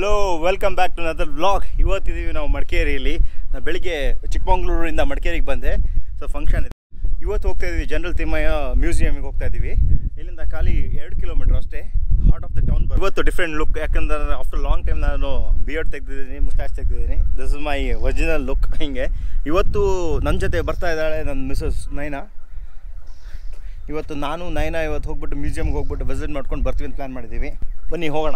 Hello welcome back to another vlog ಇವತ್ತಿದ್ದೀವಿ ನಾವು ಮಡಿಕೇರಿಯಲ್ಲಿ ನಾನು ಬೆಳಿಗ್ಗೆ ಚಿಕ್ಕಮಂಗ್ಳೂರಿಂದ ಮಡಿಕೇರಿಗೆ ಬಂದೆ ಸೊ ಫಂಕ್ಷನ್ ಇದೆ ಇವತ್ತು ಹೋಗ್ತಾ ಇದ್ದೀವಿ ಜನರಲ್ ತಿಮ್ಮಯ್ಯ ಮ್ಯೂಸಿಯಮಿಗೆ ಹೋಗ್ತಾ ಇದ್ದೀವಿ ಇಲ್ಲಿಂದ ಖಾಲಿ ಎರಡು ಕಿಲೋಮೀಟ್ರ್ ಅಷ್ಟೇ ಹಾರ್ಟ್ ಆಫ್ ದ ಟೌನ್ ಇವತ್ತು ಡಿಫ್ರೆಂಟ್ ಲುಕ್ ಯಾಕಂದ್ರೆ ಆಫ್ಟರ್ ಲಾಂಗ್ ಟೈಮ್ ನಾನು ಬಿಯರ್ಡ್ ತೆಗೆದಿದ್ದೀನಿ ಮುಸ್ಟಾಚ್ ತೆಗೆದಿದ್ದೀನಿ this is my original look ಹಿಂಗೆ ಇವತ್ತು ನನ್ನ ಜೊತೆ ಬರ್ತಾ ಇದ್ದಾಳೆ ನನ್ನ ಮಿಸಸ್ ನೈನಾ ಇವತ್ತು ನಾನು ನೈನಾ ಇವತ್ತು ಹೋಗ್ಬಿಟ್ಟು ಮ್ಯೂಸಿಯಮ್ಗೆ ಹೋಗ್ಬಿಟ್ಟು ವಿಸಿಟ್ ಮಾಡ್ಕೊಂಡು ಬರ್ತೀವಿ ಅಂತ ಪ್ಲ್ಯಾನ್ ಮಾಡಿದ್ದೀವಿ ಬನ್ನಿ ಹೋಗೋಣ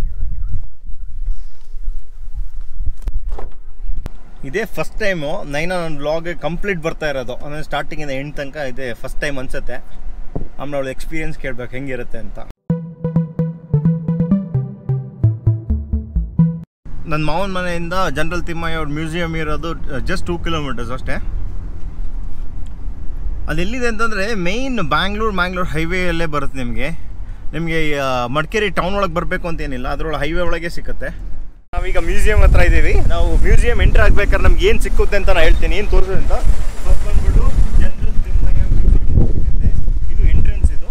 ಇದೇ ಫಸ್ಟ್ ಟೈಮು ನೈನಾ ನನ್ನ ಬ್ಲಾಗ್ ಕಂಪ್ಲೀಟ್ ಬರ್ತಾ ಇರೋದು ಅಂದರೆ ಸ್ಟಾರ್ಟಿಂಗಿಂದ ಎಂಡ್ ತನಕ ಇದೇ ಫಸ್ಟ್ ಟೈಮ್ ಅನ್ಸುತ್ತೆ ಆಮೇಲೆ ಅವಳು ಎಕ್ಸ್ಪೀರಿಯನ್ಸ್ ಕೇಳ್ಬೇಕು ಹೆಂಗಿರುತ್ತೆ ಅಂತ ನನ್ನ ಮಾವನ ಮನೆಯಿಂದ ಜನರಲ್ ತಿಮ್ಮಯ್ಯ ಅವ್ರ ಮ್ಯೂಸಿಯಂ ಇರೋದು ಜಸ್ಟ್ ಟೂ ಕಿಲೋಮೀಟರ್ಸ್ ಅಷ್ಟೇ ಅದು ಎಲ್ಲಿದೆ ಅಂತಂದರೆ ಮೇಯ್ನ್ ಬ್ಯಾಂಗ್ಳೂರು ಮ್ಯಾಂಗ್ಳೂರು ಹೈವೇಯಲ್ಲೇ ಬರುತ್ತೆ ನಿಮಗೆ ನಿಮಗೆ ಮಡಿಕೇರಿ ಟೌನ್ ಒಳಗೆ ಬರಬೇಕು ಅಂತೇನಿಲ್ಲ ಅದರೊಳಗೆ ಹೈವೇ ಒಳಗೆ ಸಿಗುತ್ತೆ ನಾವೀಗ ಮ್ಯೂಸಿಯಂ ಹತ್ರ ಇದ್ದೀವಿ ನಾವು ಮ್ಯೂಸಿಯಂ ಎಂಟ್ರ್ ಆಗ್ಬೇಕಾದ್ರೆ ನಮ್ಗೆ ಏನು ಸಿಕ್ಕುತ್ತೆ ಅಂತ ನಾನು ಹೇಳ್ತೀನಿ ಏನು ತೋರಿಸು ಅಂತ ಫಸ್ಟ್ ಬಂದ್ಬಿಟ್ಟು ಜನರಲ್ ತಿಮ್ಮಯ್ಯ ಮ್ಯೂಸಿಯಂ ಹೋಗ್ತಿದ್ದೆ ಇದು ಎಂಟ್ರೆನ್ಸ್ ಇದು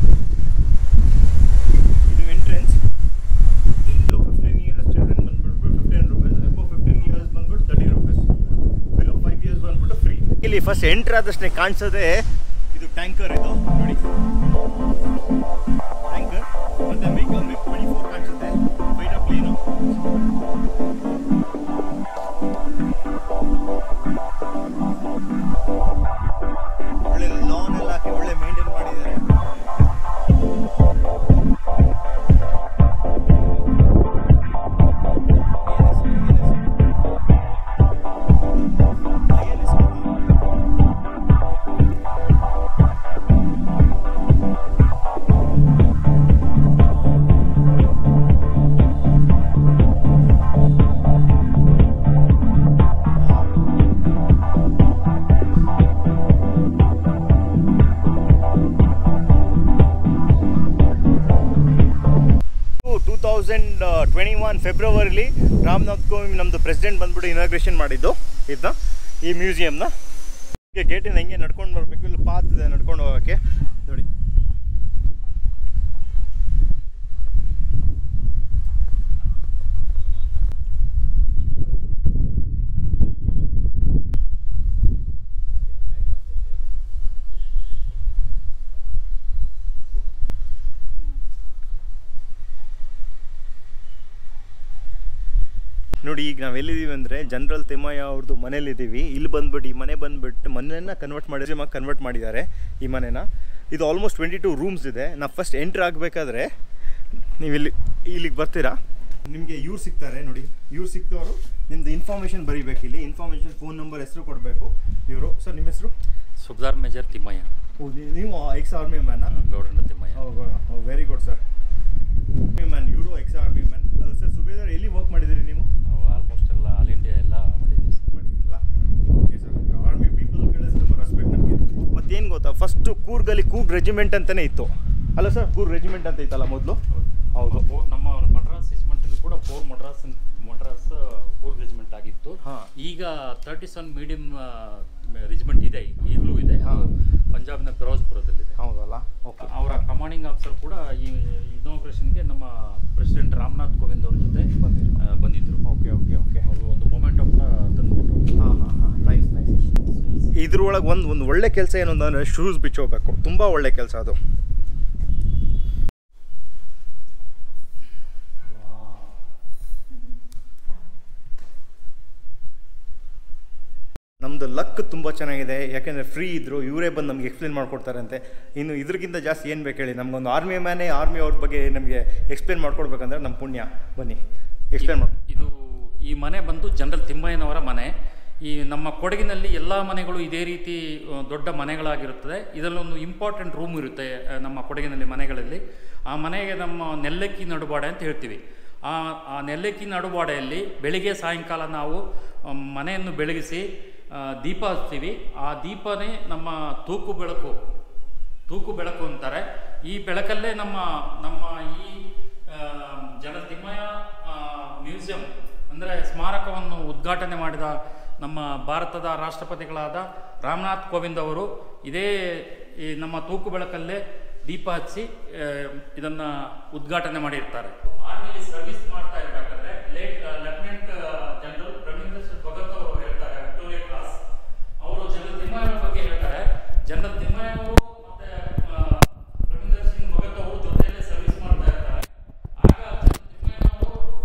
ಇದು ಎಂಟ್ರೆನ್ಸ್ ಇದು ಫಿಫ್ಟೀನ್ ಇಯರ್ಸ್ ಚಿಲ್ಡ್ರನ್ ಬಂದ್ಬಿಟ್ಟು fifteen rupees above fifteen years ಬಂದ್ಬಿಟ್ಟು thirty rupees below five years ಬಂದ್ಬಿಟ್ಟು ಫ್ರೀ ಇಲ್ಲಿ ಫಸ್ಟ್ ಎಂಟ್ರ್ ಆದಷ್ಟೇ ಕಾಣಿಸೋದೆ ಇದು ಟ್ಯಾಂಕರ್ ಇದು ನೋಡಿ ಟ್ಯಾಂಕರ್ ಮತ್ತೆ ವೆಹಿಕಲ್ ಮಿಕ್ ಟ್ವೆಂಟಿ ಫೋರ್ ಕಾಣಿಸುತ್ತೆ ಫೈಟ್ ಪ್ಲೇನು ಒಳ್ಳೆ ಲಾನ್ ಎಲ್ಲ ಹಾಕಿ ಒಳ್ಳೆ ಮೇಂಟೈನ್ ಮಾಡಿದ್ದಾರೆ ಟೂ ತೌಸಂಡ್ ಟ್ವೆಂಟಿ ಒನ್ ಫೆಬ್ರವರಿಲಿ ರಾಮನಾಥ್ ಕೋವಿಂದ್ ನಮ್ಮದು ಪ್ರೆಸಿಡೆಂಟ್ ಬಂದ್ಬಿಟ್ಟು ಇನಾಗ್ರೇಷನ್ ಮಾಡಿದ್ದು ಇದನ್ನ ಈ ಮ್ಯೂಸಿಯಮ್ನ ಹೀಗೆ ಗೇಟಿಂದ ಹೆಂಗೆ ನಡ್ಕೊಂಡು ಬರಬೇಕು ಇಲ್ಲಿ ಪಾತ್ ಇದೆ ನಡ್ಕೊಂಡು ಹೋಗೋಕ್ಕೆ ನೋಡಿ ನೋಡಿ ಈಗ ನಾವು ಎಲ್ಲಿದ್ದೀವಿ ಅಂದರೆ ಜನರಲ್ ತಿಮ್ಮಯ್ಯ ಅವ್ರದ್ದು ಮನೇಲಿದ್ದೀವಿ ಇಲ್ಲಿ ಬಂದ್ಬಿಟ್ಟು ಈ ಮನೆ ಬಂದ್ಬಿಟ್ಟು ಮನೆಯನ್ನ ಕನ್ವರ್ಟ್ ಮಾಡಿ ಕನ್ವರ್ಟ್ ಮಾಡಿದ್ದಾರೆ ಈ ಮನೆನ ಇದು ಆಲ್ಮೋಸ್ಟ್ ಟ್ವೆಂಟಿ ಟೂ ರೂಮ್ಸ್ ಇದೆ ನಾವು ಫಸ್ಟ್ ಎಂಟ್ರ್ ಆಗಬೇಕಾದ್ರೆ ನೀವು ಇಲ್ಲಿ ಇಲ್ಲಿಗೆ ಬರ್ತೀರಾ ನಿಮಗೆ ಇವ್ರು ಸಿಗ್ತಾರೆ ನೋಡಿ ಇವ್ರು ಸಿಕ್ತವರು ನಿಮ್ದು ಇನ್ಫಾರ್ಮೇಷನ್ ಬರೀಬೇಕು ಇಲ್ಲಿ ಇನ್ಫಾರ್ಮೇಷನ್ ಫೋನ್ ನಂಬರ್ ಹೆಸರು ಕೊಡಬೇಕು ಇವರು ಸರ್ ನಿಮ್ಮ ಹೆಸರು ಸುಬ್ದಾರ್ ಮೇಜರ್ ತಿಮ್ಮಯ್ಯ ನೀವು ಎಕ್ಸ್ ಆರ್ಮಿ ಮ್ಯಾನಾ Gowdanda Thimmaiah very good sir man ಇವರು ex army man sir Subedar ಎಲ್ಲಿ ವರ್ಕ್ ಮಾಡಿದ್ದೀರಿ ನೀವು ನಾವು ಆಲ್ಮೋಸ್ಟ್ ಎಲ್ಲ ಆಲ್ ಇಂಡಿಯಾ ಎಲ್ಲ ಮಾಡಿದ್ದೀವಿ ಸರ್ ಮಾಡಿದ್ರಲ್ಲ ಓಕೆ ಸರ್ ಆರ್ಮಿ ಪೀಪಲ್ ಕಡೆ ತುಂಬ ರೆಸ್ಪೆಕ್ಟ್ ನಮಗೆ ಮತ್ತೇನು ಗೊತ್ತಾ ಫಸ್ಟು ಕೂರ್ಗಲ್ಲಿ ಕೂರ್ಗ್ ರೆಜಿಮೆಂಟ್ ಅಂತಲೇ ಇತ್ತು ಅಲ್ಲ ಸರ್ ಕೂರ್ಗ್ ರೆಜಿಮೆಂಟ್ ಅಂತ ಇತ್ತಲ್ಲ ಮೊದಲು ಹೌದು ಫೋ- ನಮ್ಮ ಮಡ್ರಾಸ್ ರೆಜಿಮೆಂಟಲ್ಲಿ ಕೂಡ four Madras Madras four regiment ಆಗಿತ್ತು ಹಾ. ಈಗ ತರ್ಟಿ ಸೆವೆನ್ ಮೀಡಿಯಂ ರೆಜಿಮೆಂಟ್ ಇದೆ ಈಗಲೂ ಇದೆ ಹಾ. ಅದು ಪಂಜಾಬ್ನ ಫಿರೋಜ್ಪುರದಲ್ಲಿದೆ ಹೌದಲ್ಲ ಓಕೆ ಅವರ ಕಮಾಂಡಿಂಗ್ ಆಫೀಸರ್ ಕೂಡ ಈ ಇನಾಗ್ರೇಷನ್ಗೆ ನಮ್ಮ ಪ್ರೆಸಿಡೆಂಟ್ ರಾಮನಾಥ್ ಕೋವಿಂದ್ ಅವ್ರ ಜೊತೆ ಬಂದಿದ್ರು. ಆ, ಬಂದಿದ್ರು ಓಕೆ ಓಕೆ ಓಕೆ ಅವರು ಒಂದು ಮೊಮೆಂಟ್ ಕೂಡ ತಂದ್ಬಿಟ್ರು ಹಾಂ ಹಾಂ ಹಾಂ ನೈಸ್ ನೈಸ್ ಇದ್ರೊಳಗೆ ಒಂದು ಒಂದು ಒಳ್ಳೆ ಕೆಲಸ ಏನು ಅಂದರೆ ಶೂಸ್ ಬಿಚ್ಚೋಗ್ಬೇಕು ತುಂಬ ಒಳ್ಳೆ ಕೆಲಸ ಅದು ನಮ್ಮದು ಲಕ್ ತುಂಬ ಚೆನ್ನಾಗಿದೆ ಯಾಕೆಂದರೆ ಫ್ರೀ ಇದ್ದರು ಇವರೇ ಬಂದು ನಮ್ಗೆ ಎಕ್ಸ್ಪ್ಲೇನ್ ಮಾಡ್ಕೊಡ್ತಾರಂತೆ ಇನ್ನು ಇದ್ರಿಗಿಂತ ಜಾಸ್ತಿ ಏನು ಬೇಕು ಹೇಳಿ ನಮಗೊಂದು ಆರ್ಮಿ ಮ್ಯಾನೇ ಆರ್ಮಿ ಅವ್ರ ಬಗ್ಗೆ ನಮಗೆ ಎಕ್ಸ್ಪ್ಲೇನ್ ಮಾಡ್ಕೊಡ್ಬೇಕಂದ್ರೆ ನಮ್ಮ ಪುಣ್ಯ ಬನ್ನಿ ಎಕ್ಸ್ಪ್ಲೇನ್ ಮಾಡಿ ಇದು ಈ ಮನೆ ಬಂದು ಜನರಲ್ ತಿಮ್ಮಯ್ಯನವರ ಮನೆ ಈ ನಮ್ಮ ಕೊಡಗಿನಲ್ಲಿ ಎಲ್ಲ ಮನೆಗಳು ಇದೇ ರೀತಿ ಆ, ದೊಡ್ಡ ಮನೆಗಳಾಗಿರುತ್ತದೆ ಇದರಲ್ಲೊಂದು ಇಂಪಾರ್ಟೆಂಟ್ ರೂಮ್ ಇರುತ್ತೆ ಆ, ನಮ್ಮ ಕೊಡಗಿನಲ್ಲಿ ಮನೆಗಳಲ್ಲಿ ಆ ಮನೆಗೆ ನಮ್ಮ ನೆಲ್ಲಕ್ಕಿ ನಡುಬಾಡೆ ಅಂತ ಹೇಳ್ತೀವಿ ಆ ಆ ನೆಲ್ಲಕ್ಕಿ ನಡುಬಾಡೆಯಲ್ಲಿ ಬೆಳಿಗ್ಗೆ ಸಾಯಂಕಾಲ ನಾವು ಆ, ಮನೆಯನ್ನು ಬೆಳಗಿಸಿ ಆ, ದೀಪ ಹಚ್ತೀವಿ ಆ ದೀಪನೇ ನಮ್ಮ ತೂಕು ಬೆಳಕು ತೂಕು ಬೆಳಕು ಅಂತಾರೆ ಈ ಬೆಳಕಲ್ಲೇ ನಮ್ಮ ನಮ್ಮ ಈ ಆ, ಜನ ತಿಮ್ಮಯ್ಯ ಮ್ಯೂಸಿಯಂ ಅಂದರೆ ಸ್ಮಾರಕವನ್ನು ಉದ್ಘಾಟನೆ ಮಾಡಿದ ನಮ್ಮ ಭಾರತದ ರಾಷ್ಟ್ರಪತಿಗಳಾದ ರಾಮನಾಥ್ ಕೋವಿಂದ್ ಅವರು ಇದೇ ಈ ನಮ್ಮ ತೂಕು ಬೆಳಕಲ್ಲೇ ದೀಪ ಹಚ್ಚಿ ಆ, ಇದನ್ನ ಉದ್ಘಾಟನೆ ಮಾಡಿರ್ತಾರೆ ಆರ್ಮಿಲಿ ಸರ್ವಿಸ್ ಮಾಡ್ತಾ ಇರಬೇಕಾದ್ರೆ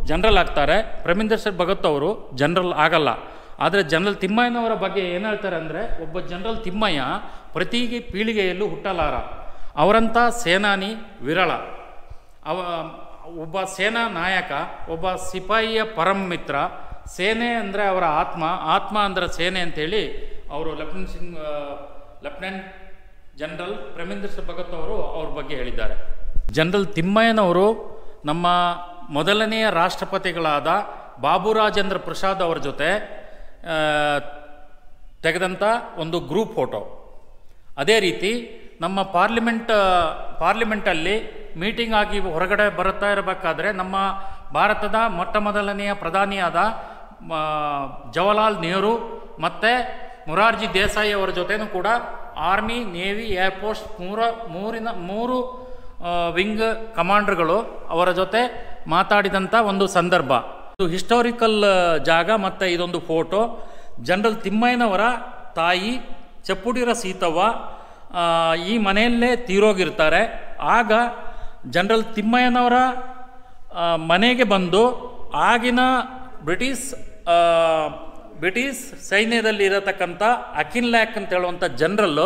ಜನರಲ್ ಆಗ್ತಾರೆ ಪ್ರಮಿಂದರ್ ಸರ್ ಭಗತ್ ಅವರು ಜನರಲ್ ಆಗಲ್ಲ ಆದರೆ ಜನರಲ್ ತಿಮ್ಮಯ್ಯನವರ ಬಗ್ಗೆ ಏನು ಹೇಳ್ತಾರೆ ಅಂದರೆ ಒಬ್ಬ ಜನರಲ್ ತಿಮ್ಮಯ್ಯ ಪ್ರತಿ ಪೀಳಿಗೆಯಲ್ಲೂ ಹುಟ್ಟಲಾರ ಅವರಂಥ ಸೇನಾನಿ ವಿರಳ ಅವ ಒಬ್ಬ ಸೇನಾ ನಾಯಕ ಒಬ್ಬ ಸಿಪಾಯಿಯ ಪರಮ ಮಿತ್ರ ಸೇನೆ ಅಂದರೆ ಅವರ ಆತ್ಮ ಆತ್ಮ ಅಂದರೆ ಸೇನೆ ಅಂತೇಳಿ ಅವರು lieutenant Singh lieutenant general Premendra Singh Bhagat ಅವರು ಅವ್ರ ಬಗ್ಗೆ ಹೇಳಿದ್ದಾರೆ ಜನರಲ್ ತಿಮ್ಮಯ್ಯನವರು ನಮ್ಮ ಮೊದಲನೆಯ ರಾಷ್ಟ್ರಪತಿಗಳಾದ ಬಾಬುರಾಜೇಂದ್ರ ಪ್ರಸಾದ್ ಅವರ ಜೊತೆ ಆ, ತೆಗೆದಂಥ ಒಂದು ಗ್ರೂಪ್ ಫೋಟೋ ಅದೇ ರೀತಿ ನಮ್ಮ ಪಾರ್ಲಿಮೆಂಟ್ ಪಾರ್ಲಿಮೆಂಟಲ್ಲಿ ಮೀಟಿಂಗ್ ಆಗಿ ಹೊರಗಡೆ ಬರುತ್ತಾ ಇರಬೇಕಾದ್ರೆ ನಮ್ಮ ಭಾರತದ ಮೊಟ್ಟ ಮೊದಲನೆಯ ಪ್ರಧಾನಿಯಾದ ಆ, ಜವಾಹರ್ಲಾಲ್ ನೆಹರು ಮತ್ತು ಮೊರಾರ್ಜಿ ದೇಸಾಯಿ ಅವರ ಜೊತೆನೂ ಕೂಡ ಆರ್ಮಿ ನೇವಿ ಏರ್ಫೋರ್ಸ್ ಮೂರ ಮೂರಿನ ಮೂರು ಆ, ವಿಂಗ್ ಕಮಾಂಡರ್ಗಳು ಅವರ ಜೊತೆ ಮಾತಾಡಿದಂಥ ಒಂದು ಸಂದರ್ಭ ಇದು ಹಿಸ್ಟಾರಿಕಲ್ ಜಾಗ ಮತ್ತು ಇದೊಂದು ಫೋಟೋ ಜನರಲ್ ತಿಮ್ಮಯ್ಯನವರ ತಾಯಿ ಚಪ್ಪುಡಿರ ಸೀತವ್ವ ಆ, ಈ ಮನೆಯಲ್ಲೇ ತೀರೋಗಿರ್ತಾರೆ ಆಗ ಜನರಲ್ ತಿಮ್ಮಯ್ಯನವರ ಆ, ಮನೆಗೆ ಬಂದು ಆಗಿನ ಬ್ರಿಟಿಷ್ ಆ, ಬ್ರಿಟಿಷ್ ಸೈನ್ಯದಲ್ಲಿ ಇರತಕ್ಕಂಥ ಅಕಿನ್ ಲ್ಯಾಕ್ ಅಂತ ಹೇಳುವಂಥ ಜನರಲ್ಲು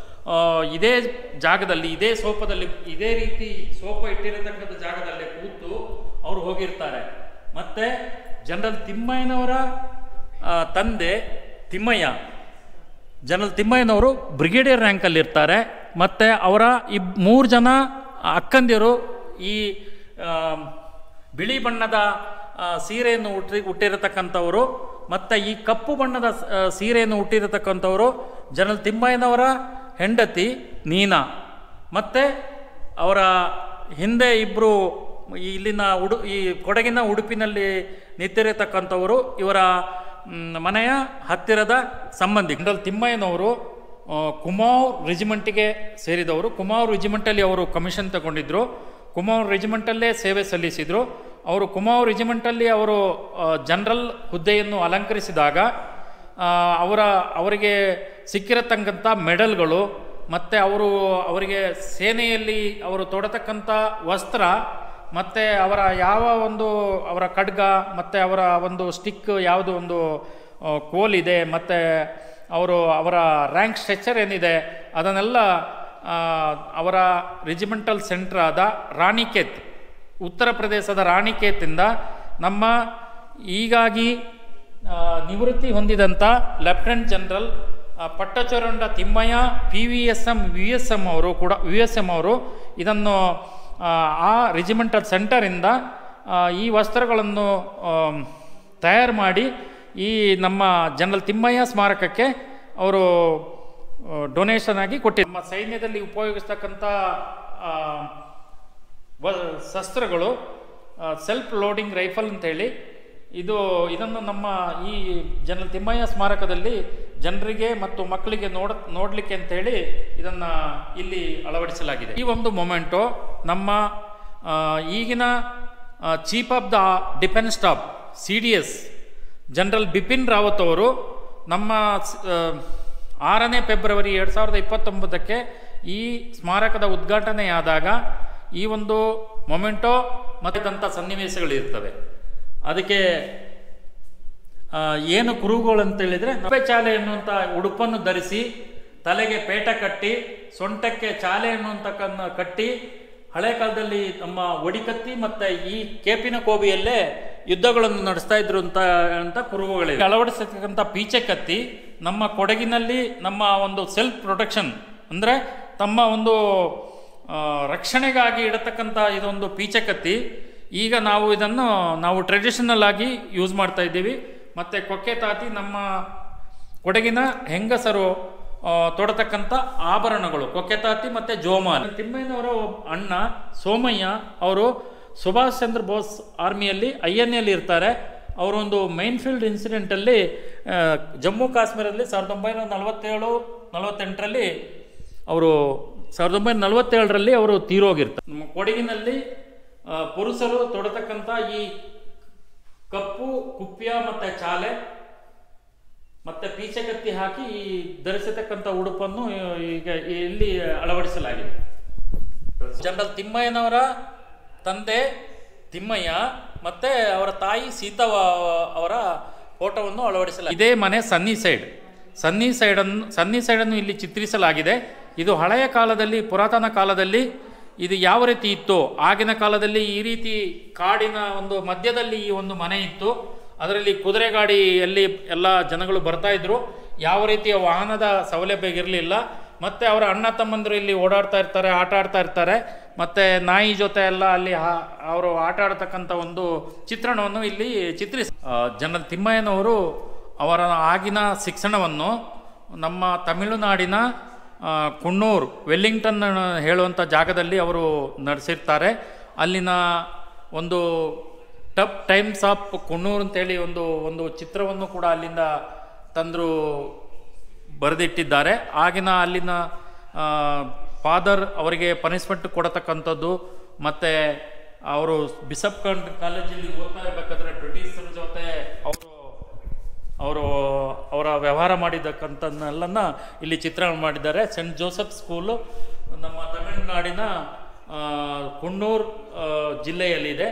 ಇದೇ ಜಾಗದಲ್ಲಿ ಇದೇ ಸೋಪದಲ್ಲಿ ಇದೇ ರೀತಿ ಸೋಪ ಇಟ್ಟಿರತಕ್ಕಂಥ ಜಾಗದಲ್ಲೇ ಕೂತು ಅವರು ಹೋಗಿರ್ತಾರೆ ಮತ್ತು ಜನರಲ್ ತಿಮ್ಮಯ್ಯನವರ ಆ, ತಂದೆ ತಿಮ್ಮಯ್ಯ ಜನರಲ್ ತಿಮ್ಮಯ್ಯನವರು ಬ್ರಿಗೇಡಿಯರ್ ರ್ಯಾಂಕಲ್ಲಿ ಇರ್ತಾರೆ ಮತ್ತು ಅವರ ಇಬ್ ಮೂರು ಜನ ಅಕ್ಕಂದಿರು ಈ ಆ, ಬಿಳಿ ಬಣ್ಣದ ಆ, ಸೀರೆಯನ್ನು ಹುಟ್ಟಿ ಹುಟ್ಟಿರತಕ್ಕಂಥವರು ಮತ್ತು ಈ ಕಪ್ಪು ಬಣ್ಣದ ಸ- ಆ, ಸೀರೆಯನ್ನು ಹುಟ್ಟಿರತಕ್ಕಂಥವರು ಜನರಲ್ ತಿಮ್ಮಯ್ಯನವರ ಹೆಂಡತಿ ನೀನಾ ಮತ್ತು ಅವರ ಹಿಂದೆ ಇಬ್ಬರು ಇಲ್ಲಿನ ಉಡು ಈ ಕೊಡಗಿನ ಉಡುಪಿನಲ್ಲಿ ನಿಂತಿರತಕ್ಕಂಥವರು ಇವರ ಮ್, ಮನೆಯ ಹತ್ತಿರದ ಸಂಬಂಧಿ ಜನರಲ್ ತಿಮ್ಮಯ್ಯನವರು ಆ, ಕುಮಾವ್ ರೆಜಿಮೆಂಟಿಗೆ ಸೇರಿದವರು ಕುಮಾವ್ ರೆಜಿಮೆಂಟಲ್ಲಿ ಅವರು ಕಮಿಷನ್ ತಗೊಂಡಿದ್ದರು ಕುಮಾವ್ ರೆಜಿಮೆಂಟಲ್ಲೇ ಸೇವೆ ಸಲ್ಲಿಸಿದರು ಅವರು ಕುಮಾವ್ ರೆಜಿಮೆಂಟಲ್ಲಿ ಅವರು ಜನರಲ್ ಹುದ್ದೆಯನ್ನು ಅಲಂಕರಿಸಿದಾಗ ಆ, ಅವರ ಅವರಿಗೆ ಸಿಕ್ಕಿರತಕ್ಕಂಥ ಮೆಡಲ್ಗಳು ಮತ್ತು ಅವರು ಅವರಿಗೆ ಸೇನೆಯಲ್ಲಿ ಅವರು ತೊಡತಕ್ಕಂಥ ವಸ್ತ್ರ ಮತ್ತು ಅವರ ಯಾವ ಒಂದು ಅವರ ಖಡ್ಗ ಮತ್ತು ಅವರ ಒಂದು ಸ್ಟಿಕ್ ಯಾವುದು ಒಂದು ಆ, ಕೋಲಿದೆ ಮತ್ತು ಅವರು ಅವರ ರ್ಯಾಂಕ್ ಸ್ಟ್ರೆಚರ್ ಏನಿದೆ ಅದನ್ನೆಲ್ಲ ಆ, ಅವರ ರೆಜಿಮೆಂಟಲ್ ಸೆಂಟರ್ ಆದ ರಾಣಿಕೇತ್ ಉತ್ತರ ಪ್ರದೇಶದ ರಾಣಿಕೇತಿಂದ ನಮ್ಮ ಈಗಾಗಿ ಆ, ನಿವೃತ್ತಿ ಹೊಂದಿದಂಥ ಲೆಫ್ಟಿನೆಂಟ್ ಜನರಲ್ ಆ, Pattacheranda Thimmaiah P V S M V S M ಅವರು ಕೂಡ ವಿ ಎಸ್ ಎಮ್ ಅವರು ಇದನ್ನು ಆ, ಆ ರೆಜಿಮೆಂಟಲ್ ಸೆಂಟರಿಂದ ಆ, ಈ ವಸ್ತ್ರಗಳನ್ನು ಆಮ್, ತಯಾರು ಮಾಡಿ ಈ ನಮ್ಮ ಜನರಲ್ ತಿಮ್ಮಯ್ಯ ಸ್ಮಾರಕಕ್ಕೆ ಅವರು ಡೊನೇಷನ್ ಆಗಿ ಕೊಟ್ಟಿದ್ದಾರೆ ನಮ್ಮ ಸೈನ್ಯದಲ್ಲಿ ಉಪಯೋಗಿಸ್ತಕ್ಕಂಥ ಆ, ವ ಶಸ್ತ್ರಗಳು ಸೆಲ್ಫ್ ಲೋಡಿಂಗ್ ರೈಫಲ್ ಅಂತೇಳಿ ಇದು ಇದನ್ನು ನಮ್ಮ ಈ ಜನರಲ್ ತಿಮ್ಮಯ್ಯ ಸ್ಮಾರಕದಲ್ಲಿ ಜನರಿಗೆ ಮತ್ತು ಮಕ್ಕಳಿಗೆ ನೋಡ ನೋಡಲಿಕ್ಕೆ ಅಂತೇಳಿ ಇದನ್ನು ಇಲ್ಲಿ ಅಳವಡಿಸಲಾಗಿದೆ ಈ ಒಂದು ಮೊಮೆಂಟು ನಮ್ಮ ಆ, ಈಗಿನ chief of the defence staff C D S general Bipin Rawat ಅವರು ನಮ್ಮ ಸ್- ಆ, ಆರನೇ ಫೆಬ್ರವರಿ ಎರಡು ಸಾವಿರದ ಇಪ್ಪತ್ತೊಂಬತ್ತಕ್ಕೆ ಈ ಸ್ಮಾರಕದ ಉದ್ಘಾಟನೆಯಾದಾಗ ಈ ಒಂದು ಮೊಮೆಂಟೋ ಮತ್ತಿದಂಥ ಸನ್ನಿವೇಶಗಳಿರ್ತವೆ ಅದಕ್ಕೆ ಆ, ಏನು ಕುರುಹುಗಳು ಅಂತ ಹೇಳಿದರೆ ನಪ್ಪೆ ಚಾಲೆ ಎನ್ನುವಂಥ ಉಡುಪನ್ನು ಧರಿಸಿ ತಲೆಗೆ ಪೇಟ ಕಟ್ಟಿ ಸೊಂಟಕ್ಕೆ ಚಾಲೆ ಎನ್ನುವಂತಕ್ಕನ್ನ ಕಟ್ಟಿ ಹಳೆ ಕಾಲದಲ್ಲಿ ನಮ್ಮ ಒಡಿಕತ್ತಿ ಮತ್ತು ಈ ಕೇಪಿನ ಕೋಬಿಯಲ್ಲೇ ಯುದ್ಧಗಳನ್ನು ನಡೆಸ್ತಾ ಇದ್ರು ಅಂತ ಅಂತ ಕುರುಹುಗಳಿವೆ ಅಳವಡಿಸತಕ್ಕಂಥ ಪೀಚೆ ಕತ್ತಿ ನಮ್ಮ ಕೊಡಗಿನಲ್ಲಿ ನಮ್ಮ ಒಂದು ಸೆಲ್ಫ್ ಪ್ರೊಟೆಕ್ಷನ್ ಅಂದರೆ ತಮ್ಮ ಒಂದು ಆ, ರಕ್ಷಣೆಗಾಗಿ ಇಡತಕ್ಕಂಥ ಇದೊಂದು ಪೀಚೆ ಕತ್ತಿ ಈಗ ನಾವು ಇದನ್ನು ನಾವು ಟ್ರೆಡಿಷನಲ್ ಆಗಿ ಯೂಸ್ ಮಾಡ್ತಾ ಇದ್ದೀವಿ ಮತ್ತು ಕೊಕ್ಕೆ ತಾತಿ ನಮ್ಮ ಕೊಡಗಿನ ಹೆಂಗಸರು ಆ, ತೊಡತಕ್ಕಂಥ ಆಭರಣಗಳು ಕೊಕ್ಕೆತಾತಿ ಮತ್ತು ಜೋಮಾಲಿ ತಿಮ್ಮಯ್ಯನವರ ಒಬ್ಬ ಅಣ್ಣ ಸೋಮಯ್ಯ ಅವರು ಸುಭಾಷ್ ಚಂದ್ರ ಬೋಸ್ ಆರ್ಮಿಯಲ್ಲಿ ಐ ಎನ್ ಎಲ್ಲಿ ಇರ್ತಾರೆ ಅವರೊಂದು ಮೈನ್ ಫೀಲ್ಡ್ ಇನ್ಸಿಡೆಂಟಲ್ಲಿ ಆ, ಜಮ್ಮು ಕಾಶ್ಮೀರದಲ್ಲಿ ಸಾವಿರದ ಒಂಬೈನೂರ ನಲವತ್ತೇಳು ನಲವತ್ತೆಂಟರಲ್ಲಿ ಅವರು ಸಾವಿರದ ಒಂಬೈನೂರ ನಲವತ್ತೇಳರಲ್ಲಿ ಅವರು ತೀರೋಗಿರ್ತಾರೆ ನಮ್ಮ ಕೊಡಗಿನಲ್ಲಿ ಆ, ಪುರುಷರು ತೊಡತಕ್ಕಂಥ ಈ ಕಪ್ಪು ಕುಪ್ಯ ಮತ್ತು ಚಾಲೆ ಮತ್ತೆ ಪೀಚೆ ಕತ್ತಿ ಹಾಕಿ ಈ ಧರಿಸತಕ್ಕಂಥ ಉಡುಪನ್ನು ಈಗ ಇಲ್ಲಿ ಅಳವಡಿಸಲಾಗಿದೆ ಜನರಲ್ ತಿಮ್ಮಯ್ಯನವರ ತಂದೆ ತಿಮ್ಮಯ್ಯ ಮತ್ತು ಅವರ ತಾಯಿ ಸೀತಾ ಅವರ ಫೋಟೋವನ್ನು ಅಳವಡಿಸಲಾಗಿದೆ ಇದೇ ಮನೆ ಸನ್ನಿ ಸೈಡ್ ಸನ್ನಿ ಸೈಡನ್ನು ಸನ್ನಿ ಸೈಡನ್ನು ಇಲ್ಲಿ ಚಿತ್ರಿಸಲಾಗಿದೆ ಇದು ಹಳೆಯ ಕಾಲದಲ್ಲಿ ಪುರಾತನ ಕಾಲದಲ್ಲಿ ಇದು ಯಾವ ರೀತಿ ಇತ್ತು ಆಗಿನ ಕಾಲದಲ್ಲಿ ಈ ರೀತಿ ಕಾಡಿನ ಒಂದು ಮಧ್ಯದಲ್ಲಿ ಈ ಒಂದು ಮನೆ ಇತ್ತು ಅದರಲ್ಲಿ ಕುದುರೆ ಗಾಡಿಯಲ್ಲಿ ಎಲ್ಲ ಜನಗಳು ಬರ್ತಾ ಇದ್ರು ಯಾವ ರೀತಿಯ ವಾಹನದ ಸೌಲಭ್ಯ ಇರಲಿಲ್ಲ ಮತ್ತೆ ಅವರ ಅಣ್ಣ ತಮ್ಮಂದಿರು ಇಲ್ಲಿ ಓಡಾಡ್ತಾ ಇರ್ತಾರೆ ಆಟ ಆಡ್ತಾ ಇರ್ತಾರೆ ಮತ್ತೆ ನಾಯಿ ಜೊತೆ ಎಲ್ಲ ಅಲ್ಲಿ ಹಾ- ಅವರು ಆಟ ಆಡ್ತಕ್ಕಂಥ ಒಂದು ಚಿತ್ರಣವನ್ನು ಇಲ್ಲಿ ಚಿತ್ರಿಸಿ ಜನರಲ್ ತಿಮ್ಮಯ್ಯನವರು ಅವರ ಆಗಿನ ಶಿಕ್ಷಣವನ್ನು ನಮ್ಮ ತಮಿಳುನಾಡಿನ ಆ, ಕುಣ್ಣೂರ್ ವೆಲ್ಲಿಂಗ್ಟನ್ ಹೇಳುವಂಥ ಜಾಗದಲ್ಲಿ ಅವರು ನಡೆಸಿರ್ತಾರೆ ಅಲ್ಲಿನ ಒಂದು ಟಪ್ ಟೈಮ್ಸ್ ಆಫ್ ಕುಣ್ಣೂರ್ ಅಂತೇಳಿ ಒಂದು ಒಂದು ಚಿತ್ರವನ್ನು ಕೂಡ ಅಲ್ಲಿಂದ ತಂದರು ಬರೆದಿಟ್ಟಿದ್ದಾರೆ ಆಗಿನ ಅಲ್ಲಿನ ಫಾದರ್ ಅವರಿಗೆ ಪನಿಷ್ಮೆಂಟ್ ಕೊಡತಕ್ಕಂಥದ್ದು ಮತ್ತು ಅವರು ಬಿಸಪ್ ಕಾಲೇಜಲ್ಲಿ ಓದ್ತಾ ಇರಬೇಕಾದ್ರೆ ಬ್ರಿಟಿಷರ ಜೊತೆ ಅವರು ಅವರು ಅವರ ವ್ಯವಹಾರ ಮಾಡಿದ್ದಕ್ಕಂಥನ್ನೆಲ್ಲನ್ನ ಇಲ್ಲಿ ಚಿತ್ರಣ ಮಾಡಿದ್ದಾರೆ ಸೆಂಟ್ ಜೋಸೆಫ್ ಸ್ಕೂಲು ನಮ್ಮ ತಮಿಳುನಾಡಿನ ಆ, ಕುಣ್ಣೂರ್ ಆ, ಜಿಲ್ಲೆಯಲ್ಲಿದೆ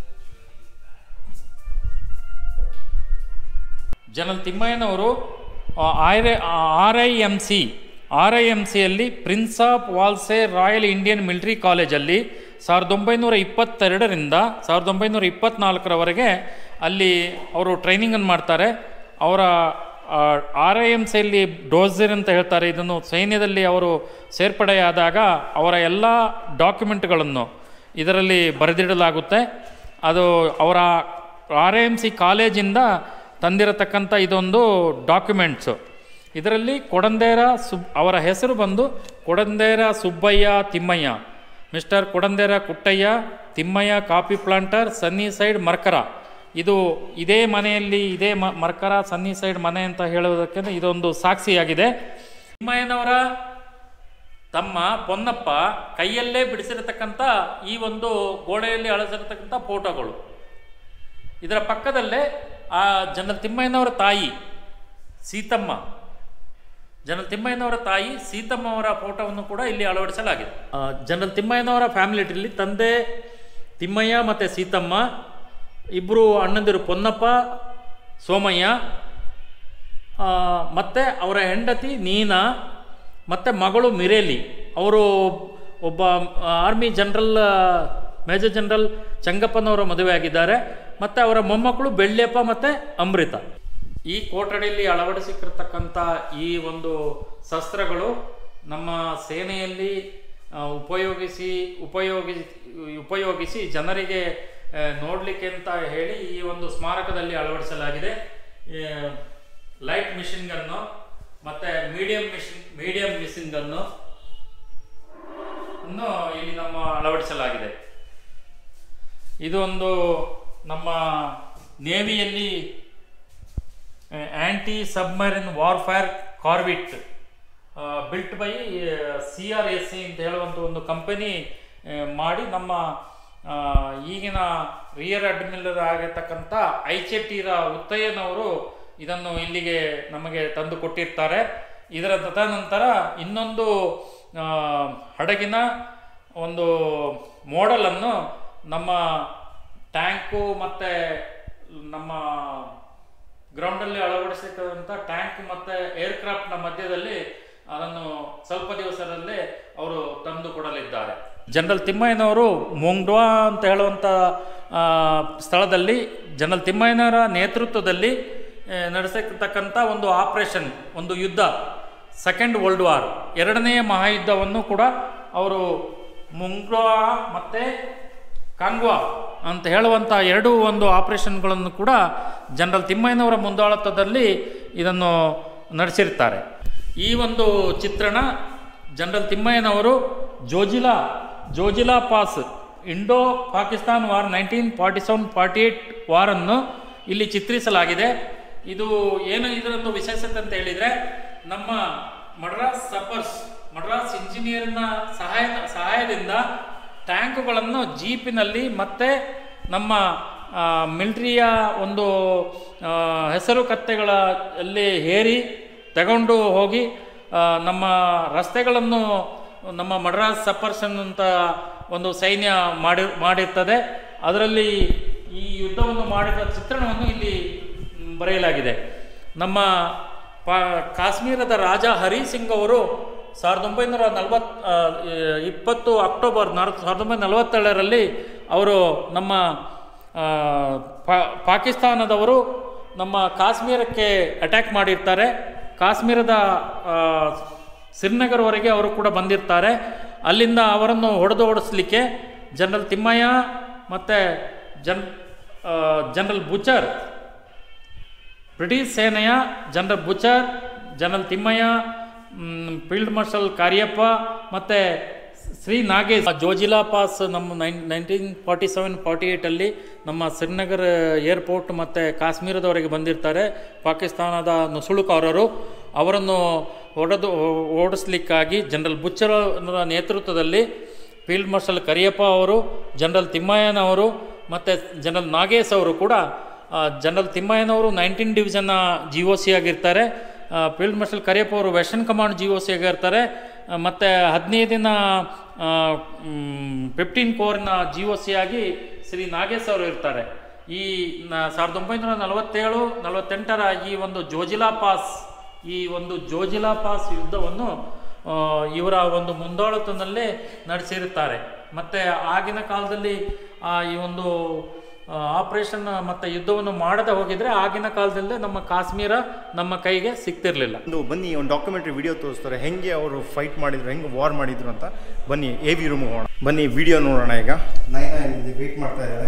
ಜನರಲ್ ತಿಮ್ಮಯ್ಯನವರು R R I M C R I M ಸಿಯಲ್ಲಿ prince of Wales royal Indian military ಕಾಲೇಜಲ್ಲಿ ಸಾವಿರದ ಒಂಬೈನೂರ ಇಪ್ಪತ್ತೆರಡರಿಂದ ಸಾವಿರದ ಒಂಬೈನೂರ ಇಪ್ಪತ್ತ್ನಾಲ್ಕರವರೆಗೆ ಅಲ್ಲಿ ಅವರು ಟ್ರೈನಿಂಗನ್ನು ಮಾಡ್ತಾರೆ ಅವರ ಆರ್ ಐ ಎಮ್ ಸಿಯಲ್ಲಿ ಡೋಸರ್ ಅಂತ ಹೇಳ್ತಾರೆ ಇದನ್ನು ಸೈನ್ಯದಲ್ಲಿ ಅವರು ಸೇರ್ಪಡೆಯಾದಾಗ ಅವರ ಎಲ್ಲ ಡಾಕ್ಯುಮೆಂಟ್ಗಳನ್ನು ಇದರಲ್ಲಿ ಬರೆದಿಡಲಾಗುತ್ತೆ ಅದು ಅವರ ಆರ್ ಎಮ್ ಸಿ ಕಾಲೇಜಿಂದ ತಂದಿರತಕ್ಕಂಥ ಇದೊಂದು ಡಾಕ್ಯುಮೆಂಟ್ಸು ಇದರಲ್ಲಿ ಕೊಡಂದೇರ ಸುಬ್ ಅವರ ಹೆಸರು ಬಂದು Kodandera Subbaiah Thimmaiah mister Kodandera Kuttaiah Thimmaiah coffee planter sunny side Mercara ಇದು ಇದೇ ಮನೆಯಲ್ಲಿ ಇದೇ ಮ ಮರ್ಕರ ಸನ್ನಿ ಸೈಡ್ ಮನೆ ಅಂತ ಹೇಳುವುದಕ್ಕೆ ಇದೊಂದು ಸಾಕ್ಷಿಯಾಗಿದೆ ತಿಮ್ಮಯ್ಯನವರ ತಮ್ಮ ಪೊನ್ನಪ್ಪ ಕೈಯಲ್ಲೇ ಬಿಡಿಸಿರತಕ್ಕಂಥ ಈ ಒಂದು ಗೋಡೆಯಲ್ಲಿ ಅಳಸಿರತಕ್ಕಂಥ ಫೋಟೋಗಳು ಇದರ ಪಕ್ಕದಲ್ಲೇ ಆ ಜನರಲ್ ತಿಮ್ಮಯ್ಯನವರ ತಾಯಿ ಸೀತಮ್ಮ ಜನರಲ್ ತಿಮ್ಮಯ್ಯನವರ ತಾಯಿ ಸೀತಮ್ಮ ಅವರ ಫೋಟೋವನ್ನು ಕೂಡ ಇಲ್ಲಿ ಅಳವಡಿಸಲಾಗಿದೆ ಆ, ಜನರಲ್ ತಿಮ್ಮಯ್ಯನವರ ಫ್ಯಾಮಿಲಿ ಟ್ರೀಲಿ ತಂದೆ ತಿಮ್ಮಯ್ಯ ಮತ್ತು ಸೀತಮ್ಮ ಇಬ್ಬರು ಅಣ್ಣಂದಿರು ಪೊನ್ನಪ್ಪ ಸೋಮಯ್ಯ ಆ, ಮತ್ತೆ ಅವರ ಹೆಂಡತಿ ನೀನಾ ಮತ್ತು ಮಗಳು ಮಿರೇಲಿ ಅವರು ಒಬ್ಬ ಆರ್ಮಿ ಜನರಲ್ ಮೇಜರ್ ಜನರಲ್ ಚಂಗಪ್ಪನವರ ಮದುವೆ ಆಗಿದ್ದಾರೆ ಮತ್ತು ಅವರ ಮೊಮ್ಮಕ್ಕಳು ಬೆಳ್ಳಿಯಪ್ಪ ಮತ್ತು ಅಮೃತ ಈ ಕೋಟಡಿಯಲ್ಲಿ ಅಳವಡಿಸಿರ್ತಕ್ಕಂಥ ಈ ಒಂದು ಶಸ್ತ್ರಗಳು ನಮ್ಮ ಸೇನೆಯಲ್ಲಿ ಆ, ಉಪಯೋಗಿಸಿ ಉಪಯೋಗಿಸಿ ಉಪಯೋಗಿಸಿ ಜನರಿಗೆ ಆ, ನೋಡ್ಲಿಕ್ಕೆ ಅಂತ ಹೇಳಿ ಈ ಒಂದು ಸ್ಮಾರಕದಲ್ಲಿ ಅಳವಡಿಸಲಾಗಿದೆ ಆ, ಲೈಟ್ ಮಿಷಿನ್ ಗನ್ನು ಮತ್ತೆ medium machine medium machine gun ಅನ್ನು ಇಲ್ಲಿ ನಮ್ಮ ಅಳವಡಿಸಲಾಗಿದೆ ಇದು ಒಂದು ನಮ್ಮ ನೇವಿಯಲ್ಲಿ anti submarine warfare corvette built by C R S C ಅಂತ ಹೇಳುವಂಥ ಒಂದು ಕಂಪನಿ ಮಾಡಿ ನಮ್ಮ ಆ, ಈಗಿನ ರಿಯರ್ ಅಡ್ಮಿರಲ್ ಆಗಿರ್ತಕ್ಕಂಥ ಐಚೆಟ್ಟಿರ ಉತ್ತಯ್ಯನವರು ಇದನ್ನು ಇಲ್ಲಿಗೆ ನಮಗೆ ತಂದು ಕೊಟ್ಟಿರ್ತಾರೆ ಇದರ ತದನಂತರ ಇನ್ನೊಂದು ಆ, ಹಡಗಿನ ಒಂದು ಮೋಡಲನ್ನು ನಮ್ಮ ಟ್ಯಾಂಕು ಮತ್ತು ನಮ್ಮ ಗ್ರೌಂಡಲ್ಲಿ ಅಳವಡಿಸಿದಂಥ ಟ್ಯಾಂಕ್ ಮತ್ತು ಏರ್ಕ್ರಾಫ್ಟ್ನ ಮಧ್ಯದಲ್ಲಿ ಅದನ್ನು ಸ್ವಲ್ಪ ದಿವಸದಲ್ಲೇ ಅವರು ತಂದು ಕೊಡಲಿದ್ದಾರೆ ಜನರಲ್ ತಿಮ್ಮಯ್ಯನವರು ಮೊಂಗ್ಡ್ವಾ ಅಂತ ಹೇಳುವಂಥ ಆ, ಸ್ಥಳದಲ್ಲಿ ಜನರಲ್ ತಿಮ್ಮಯ್ಯನವರ ನೇತೃತ್ವದಲ್ಲಿ ಆ, ನಡೆಸತಕ್ಕಂಥ ಒಂದು ಆಪರೇಷನ್ ಒಂದು ಯುದ್ಧ ಸೆಕೆಂಡ್ ವರ್ಲ್ಡ್ ವಾರ್ ಎರಡನೆಯ ಮಹಾಯುದ್ಧವನ್ನು ಕೂಡ ಅವರು ಮುಂಗ್ವಾ ಮತ್ತು ಕಾಂಗ್ವಾ ಅಂತ ಹೇಳುವಂಥ ಎರಡೂ ಒಂದು ಆಪರೇಷನ್ಗಳನ್ನು ಕೂಡ ಜನರಲ್ ತಿಮ್ಮಯ್ಯನವರ ಮುಂದಾಳತ್ವದಲ್ಲಿ ಇದನ್ನು ನಡೆಸಿರ್ತಾರೆ ಈ ಒಂದು ಚಿತ್ರಣ ಜನರಲ್ ತಿಮ್ಮಯ್ಯನವರು Zojila Zojila pass Indo Pakistan war nineteen forty seven forty eight ವಾರನ್ನು ಇಲ್ಲಿ ಚಿತ್ರಿಸಲಾಗಿದೆ ಇದು ಏನು ಇದರೊಂದು ವಿಶೇಷತೆ ಅಂತ ಹೇಳಿದರೆ ನಮ್ಮ ಮಡ್ರಾಸ್ ಸಪರ್ಸ್ ಮಡ್ರಾಸ್ ಇಂಜಿನಿಯರ್ನ ಸಹಾಯ ಸಹಾಯದಿಂದ ಟ್ಯಾಂಕುಗಳನ್ನು ಜೀಪಿನಲ್ಲಿ ಮತ್ತೆ ನಮ್ಮ ಮಿಲ್ಟ್ರಿಯ ಒಂದು ಆ, ಹೆಸರು ಕತ್ತೆಗಳ ಅಲ್ಲಿ ಹೇರಿ ತಗೊಂಡು ಹೋಗಿ ಆ, ನಮ್ಮ ರಸ್ತೆಗಳನ್ನು ನಮ್ಮ ಮಡ್ರಾಸ್ ಸಪರ್ಸ್ ಅನ್ನುವಂಥ ಒಂದು ಸೈನ್ಯ ಮಾಡಿ ಮಾಡಿರ್ತದೆ ಅದರಲ್ಲಿ ಈ ಯುದ್ಧವನ್ನು ಮಾಡಿದ ಚಿತ್ರಣವನ್ನು ಇಲ್ಲಿ ಮ್, ಬರೆಯಲಾಗಿದೆ ನಮ್ಮ ಪಾ ಕಾಶ್ಮೀರದ ರಾಜ ಹರಿ ಸಿಂಗ್ ಅವರು ಸಾವಿರದ ಒಂಬೈನೂರ ನಲವತ್ ಆ, ಇಪ್ಪತ್ತು ಅಕ್ಟೋಬರ್ ನಾರ್ ಸಾವಿರದ ಒಂಬೈನೂರ ನಲವತ್ತೇಳರಲ್ಲಿ ಅವರು ನಮ್ಮ ಆ, ಪಾ- ಪಾಕಿಸ್ತಾನದವರು ನಮ್ಮ ಕಾಶ್ಮೀರಕ್ಕೆ ಅಟ್ಯಾಕ್ ಮಾಡಿರ್ತಾರೆ ಕಾಶ್ಮೀರದ ಆ, ಶ್ರೀನಗರ್ವರೆಗೆ ಅವರು ಕೂಡ ಬಂದಿರ್ತಾರೆ ಅಲ್ಲಿಂದ ಅವರನ್ನು ಹೊಡೆದು ಓಡಿಸ್ಲಿಕ್ಕೆ ಜನರಲ್ ತಿಮ್ಮಯ್ಯ ಮತ್ತು ಜನ್ ಜನರಲ್ ಬುಚರ್ ಬ್ರಿಟಿಷ್ ಸೇನೆಯ ಜನರಲ್ ಬುಚರ್ ಜನರಲ್ ತಿಮ್ಮಯ್ಯ ಮ್, ಫೀಲ್ಡ್ ಮಾರ್ಷಲ್ ಕಾರ್ಯಪ್ಪ ಮತ್ತು ಶ್ರೀ ನಾಗೇಶ್ ಜೋಜಿಲಾ ಪಾಸ್ ನಮ್ಮ nine nineteen forty seven forty ಏಯ್ಟಲ್ಲಿ ನಮ್ಮ ಶ್ರೀನಗರ್ ಏರ್ಪೋರ್ಟ್ ಮತ್ತು ಕಾಶ್ಮೀರದವರೆಗೆ ಬಂದಿರ್ತಾರೆ ಪಾಕಿಸ್ತಾನದ ನುಸುಳುಕಾರರು ಅವರನ್ನು ಹೊಡೆದು ಓಡಿಸ್ಲಿಕ್ಕಾಗಿ ಜನರಲ್ ಬುಚ್ಚರ ನೇತೃತ್ವದಲ್ಲಿ ಫೀಲ್ಡ್ ಮಾರ್ಷಲ್ ಕರಿಯಪ್ಪ ಅವರು ಜನರಲ್ ತಿಮ್ಮಯ್ಯನವರು ಮತ್ತು ಜನರಲ್ ನಾಗೇಶ್ ಅವರು ಕೂಡ ಆ, ಜನರಲ್ ತಿಮ್ಮಯ್ಯನವರು ನೈನ್ಟೀನ್ ಡಿವಿಷನ್ನ ಜಿ ಒ ಸಿ ಆಗಿರ್ತಾರೆ ಆ, ಫೀಲ್ಡ್ ಮಾರ್ಷಲ್ ಕರಿಯಪ್ಪ ಅವರು western command G O C ಆಗಿರ್ತಾರೆ ಆ, ಮತ್ತು ಹದಿನೈದಿನ ಫಿಫ್ಟೀನ್ ಕೋರ್ನ ಜಿ ಒ ಸಿ ಆಗಿ ಶ್ರೀ ನಾಗೇಶ್ ಅವರು ಇರ್ತಾರೆ ಈ ನ- ಸಾವಿರದ ಒಂಬೈನೂರ ನಲವತ್ತೇಳು ನಲವತ್ತೆಂಟರ ಈ ಒಂದು ಜೋಜಿಲಾ ಪಾಸ್ ಈ ಒಂದು ಜೋಜಿಲಾ ಪಾಸ್ ಯುದ್ಧವನ್ನು ಆ, ಇವರ ಒಂದು ಮುಂದಾಳತ್ವದಲ್ಲೇ ನಡೆಸಿರುತ್ತಾರೆ ಮತ್ತು ಆಗಿನ ಕಾಲದಲ್ಲಿ ಆ, ಈ ಒಂದು ಆಪರೇಷನ್ ಮತ್ತು ಯುದ್ಧವನ್ನು ಮಾಡದೆ ಹೋಗಿದ್ರೆ ಆಗಿನ ಕಾಲದಲ್ಲೇ ನಮ್ಮ ಕಾಶ್ಮೀರ ನಮ್ಮ ಕೈಗೆ ಸಿಗ್ತಿರ್ಲಿಲ್ಲ ಒಂದು ಬನ್ನಿ ಒಂದು ಡಾಕ್ಯುಮೆಂಟ್ರಿ ವಿಡಿಯೋ ತೋರಿಸ್ತಾರೆ ಹೆಂಗೆ ಅವರು ಫೈಟ್ ಮಾಡಿದ್ರು ಹೆಂಗೆ ವಾರ್ ಮಾಡಿದ್ರು ಅಂತ ಬನ್ನಿ ಎ ವಿ ರೂಮ್ ಹೋಗೋಣ ಬನ್ನಿ ವಿಡಿಯೋ ನೋಡೋಣ ಈಗ ನೈನಾ ಇಲ್ಲಿ ವೇಟ್ ಮಾಡ್ತಾ ಇದ್ದಾರೆ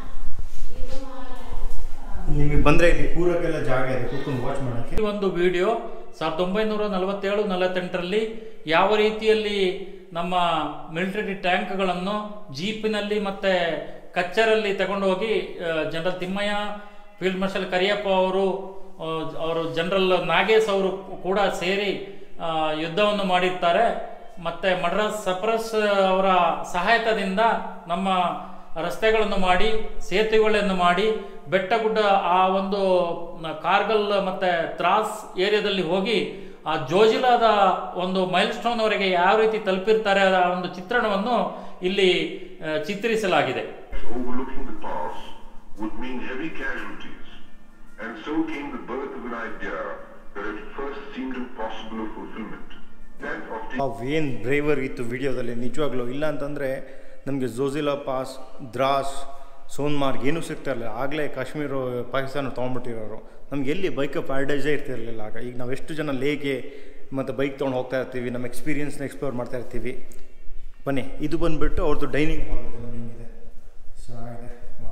ನಿಮಗೆ ಬಂದರೆ ಇಲ್ಲಿ ಕೂರಕ್ಕೆಲ್ಲ ಜಾಗ ಇದೆ ಕೂತ್ಕೊಂಡು ವಾಚ್ ಮಾಡೋಕ್ಕೆ ಈ ಒಂದು ವಿಡಿಯೋ ಸಾವಿರದ ಒಂಬೈನೂರ ನಲವತ್ತೇಳು ನಲವತ್ತೆಂಟರಲ್ಲಿ ಯಾವ ರೀತಿಯಲ್ಲಿ ನಮ್ಮ ಮಿಲಿಟರಿ ಟ್ಯಾಂಕ್ಗಳನ್ನು ಜೀಪಿನಲ್ಲಿ ಮತ್ತು ಕಚ್ಚರಲ್ಲಿ ತಗೊಂಡು ಹೋಗಿ general Thimmaiah field marshal Cariappa ಅವರು ಆ, ಅವರು ಜನರಲ್ ನಾಗೇಶ್ ಅವರು ಕೂಡ ಸೇರಿ ಆ, ಯುದ್ಧವನ್ನು ಮಾಡಿರ್ತಾರೆ ಮತ್ತು ಮಡ್ರಾಸ್ ಸಪ್ರಸ್ ಅವರ ಸಹಾಯತದಿಂದ ನಮ್ಮ ರಸ್ತೆಗಳನ್ನು ಮಾಡಿ ಸೇತುವೆಗಳನ್ನು ಮಾಡಿ ಬೆಟ್ಟ ಗುಡ್ಡ ಆ ಒಂದು ನ- ಕಾರ್ಗಲ್ ಮತ್ತು ತ್ರಾಸ್ ಏರಿಯಾದಲ್ಲಿ ಹೋಗಿ ಆ ಜೋಜಿಲಾದ ಒಂದು ಮೈಲ್ ಸ್ಟೋನ್ವರೆಗೆ ಯಾವ ರೀತಿ ತಲುಪಿರ್ತಾರೆ ಆ ಒಂದು ಚಿತ್ರಣವನ್ನು ಇಲ್ಲಿ ಆ, ಚಿತ್ರಿಸಲಾಗಿದೆ overlooking the pass would mean heavy casualties, and so came the birth of an idea that at first seemed impossible of fulfillment. That of the ಏನು ಬ್ರೇವರ್ ಇತ್ತು ವಿಡಿಯೋದಲ್ಲಿ ನಿಜವಾಗ್ಲೂ ಇಲ್ಲ ಅಂತಂದರೆ ನಮಗೆ ಜೋಜಿಲಾ ಪಾಸ್ ದ್ರಾಸ್ ಸೋನ್ಮಾರ್ಗ್ ಏನೂ ಸಿಗ್ತಾ ಇರಲಿಲ್ಲ ಆಗಲೇ ಕಾಶ್ಮೀರ ಪಾಕಿಸ್ತಾನ ತೊಗೊಂಡ್ಬಿಟ್ಟಿರೋರು ನಮ್ಗೆ ಎಲ್ಲಿ ಬೈಕ್ ಪ್ಯಾರಡೈಸೇ ಇರ್ತಿರಲಿಲ್ಲ ಆಗ ಈಗ ನಾವು ಎಷ್ಟು ಜನ ಲೇಗೆ ಮತ್ತು ಬೈಕ್ ತೊಗೊಂಡು ಹೋಗ್ತಾ ಇರ್ತೀವಿ ನಮ್ಮ ಎಕ್ಸ್ಪೀರಿಯನ್ಸ್ನ ಎಕ್ಸ್ಪ್ಲೋರ್ ಮಾಡ್ತಾ ಇರ್ತೀವಿ ಬನ್ನಿ ಇದು ಬಂದುಬಿಟ್ಟು ಅವ್ರದ್ದು ಡೈನಿಂಗ್ ಹಾಲ್ ಹಿಂಗಿದೆ ಚೆನ್ನಾಗಿದೆ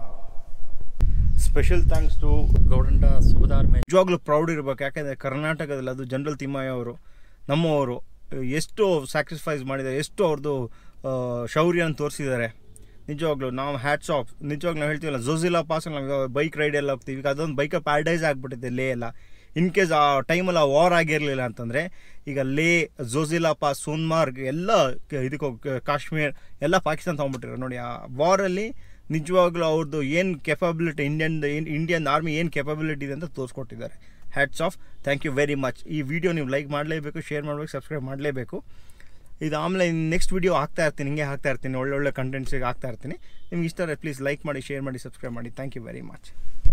special thanks to Gowdanda Subedar ಮೇ ನಿಜವಾಗ್ಲೂ ಪ್ರೌಡ್ ಇರ್ಬೇಕು ಯಾಕೆಂದರೆ ಕರ್ನಾಟಕದಲ್ಲಿ ಅದು ಜನರಲ್ ತಿಮ್ಮಯ್ಯ ಅವರು ನಮ್ಮವರು ಎಷ್ಟು ಸ್ಯಾಕ್ರಿಫೈಸ್ ಮಾಡಿದ್ದಾರೆ ಎಷ್ಟು ಅವ್ರದ್ದು ಶೌರ್ಯನ ತೋರಿಸಿದ್ದಾರೆ ನಿಜವಾಗ್ಲೂ ನಾವು ಹ್ಯಾಟ್ಸ್ ಆಫ್ ನಿಜವಾಗ್ಲೂ ನಾವು ಹೇಳ್ತೀವಲ್ಲ ಜೋಜಿಲಾ ಪಾಸ್ ನಾವು ಬೈಕ್ ರೈಡ್ ಎಲ್ಲ ಹೋಗ್ತೀವಿ ಈಗ ಅದೊಂದು ಬೈಕ್ ಪ್ಯಾರಡೈಸ್ ಆಗಿಬಿಟ್ಟಿದೆ ಲೇ ಎಲ್ಲ ಇನ್ ಕೇಸ್ ಆ ಟೈಮಲ್ಲಿ ಆ ವಾರ್ ಆಗಿರಲಿಲ್ಲ ಅಂತಂದರೆ ಈಗ ಲೇ ಜೋಜಿಲಾ ಪಾಸ್ ಸೋನ್ಮಾರ್ಗ್ ಎಲ್ಲ ಕ- ಇದಕ್ಕೆ ಹೋಗ್- ಕಾಶ್ಮೀರ್ ಎಲ್ಲ ಪಾಕಿಸ್ತಾನ ತೊಗೊಂಡ್ಬಿಟ್ಟಿರೋ ನೋಡಿ ಆ ವಾರಲ್ಲಿ ನಿಜವಾಗ್ಲೂ ಅವ್ರದ್ದು ಏನು ಕೆಪಬಿಲಿಟಿ ಇಂಡಿಯನ್ ಇಂಡಿಯನ್ ಆರ್ಮಿ ಏನು ಕೆಪಬಿಲಿಟಿ ಇದೆ ಅಂತ ತೋರಿಸ್ಕೊಟ್ಟಿದ್ದಾರೆ hats off thank you very much ಈ ವಿಡಿಯೋ ನೀವು ಲೈಕ್ ಮಾಡಲೇಬೇಕು ಶೇರ್ ಮಾಡಬೇಕು ಸಬ್ಸ್ಕ್ರೈಬ್ ಮಾಡಲೇಬೇಕು ಇದು ಆಮೇಲೆ ನೆಕ್ಸ್ಟ್ ವಿಡಿಯೋ ಹಾಕ್ತಾ ಇರ್ತೀನಿ ಹಿಂಗೆ ಹಾಕ್ತಾ ಇರ್ತೀನಿ ಒಳ್ಳೊಳ್ಳೆ ಕಂಟೆಂಟ್ಸಿಗೆ ಹಾಕ್ತಾ ಇರ್ತೀನಿ ನಿಮ್ಗೆ ಇಷ್ಟ ಪ್ಲೀಸ್ ಲೈಕ್ ಮಾಡಿ ಶೇರ್ ಮಾಡಿ ಸಬ್ಸ್ಕ್ರೈಬ್ ಮಾಡಿ ಥ್ಯಾಂಕ್ ಯು ವೆರಿ ಮಚ್